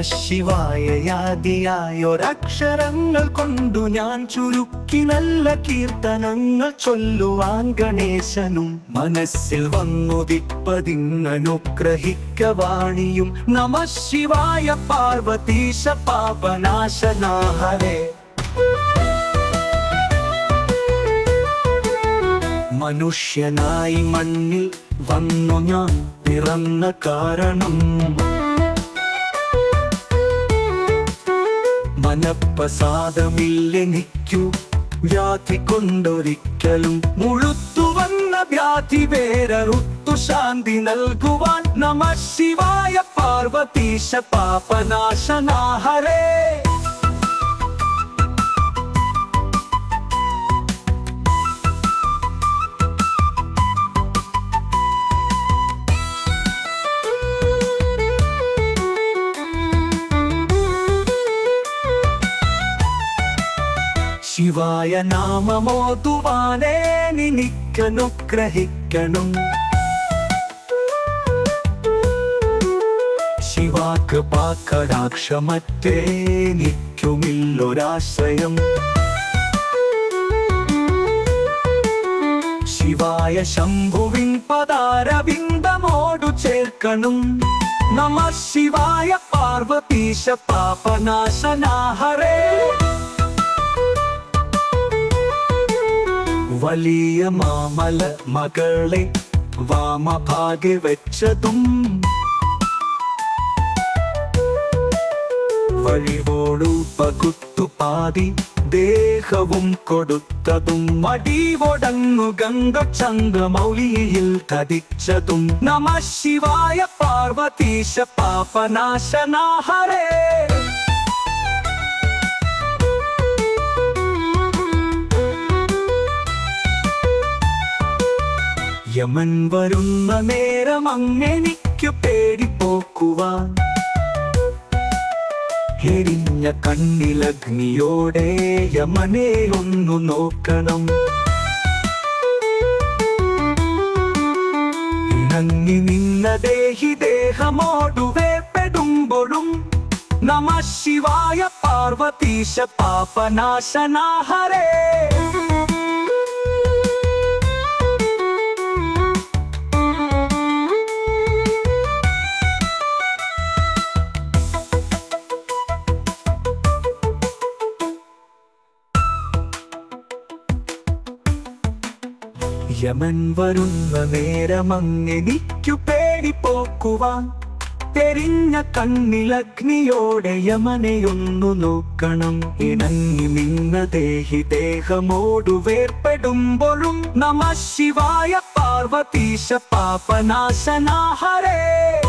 ശിവായയാദിയായൊരക്ഷരങ്ങൾ കൊണ്ടു ഞാൻ ചുരുക്കി നല്ല കീർത്തനങ്ങൾ ചൊല്ലുവാൻ ഗണേശനും മനസ്സിൽ വന്നുദിപ്പതിങ്ങനുഗ്രഹിക്കവാണിയും നമ ശിവായ പാർവതീശ പാപനാശനാഹരേ മനുഷ്യനായി മണ്ണിൽ വന്നു ഞാൻ പിറന്ന കാരണം മനപ്പസാദമില്ലെനിക്കു വ്യാധി കൊണ്ടൊരിക്കലും മുഴുത്തു വന്ന വ്യാധി വേററുത്തു ശാന്തി നൽകുവാൻ നമ ശിവായ പാർവതീശ പാപനാശനാഹരേ ശിവായ നാമമോതുവാനേ നിനിക്കനുഗ്രഹിക്കണം ശിവാക്ക് പാക്കരാക്ഷമറ്റേ നിൽക്കുമില്ലൊരാശ്രയം ശിവായ ശംഭുവിൻ പദാരവിന്ദമോടു ചേർക്കണം നമ ശിവായ പാർവതീശ പാപനാശനാഹരേ വലിയ മാമല മകളെ വാമഭാഗെ വെച്ചതും വഴിവോടു പകുത്തു പാതി ദേഹവും കൊടുത്തതും മടിവൊടങ്ങു ഗംഗ ചന്ദ്രമൗലിയിൽ തതിച്ചതും നമ ശിവായ പാർവതീശ പാപനാശനാഹരേ യമൻ വരുന്ന നേരം അങ്ങെനിക്കു പേടിപ്പോക്കുവാൻ എരിഞ്ഞ കണ്ണിലഗ്നിയോടെ യമനെ ഒന്നു നോക്കണം ഇണങ്ങി നിന്ന ദേഹി ദേഹമോടു വേർപ്പെടുമ്പോഴും നമ ശിവായ പാർവതീശ പാപനാശനാഹരേ യമൻ വരുന്ന നേരമങ്ങെനിക്കു പേടിപ്പോക്കുവാൻ തെരിഞ്ഞ കണ്ണിലഗ്നിയോടെ യമനെയൊന്നു നോക്കണം ഇണങ്ങി നിന്ന ദേഹി ദേഹമോടു വേർപ്പെടുമ്പോഴും നമ ശിവായ പാർവതീശ പാപനാശനാഹരേ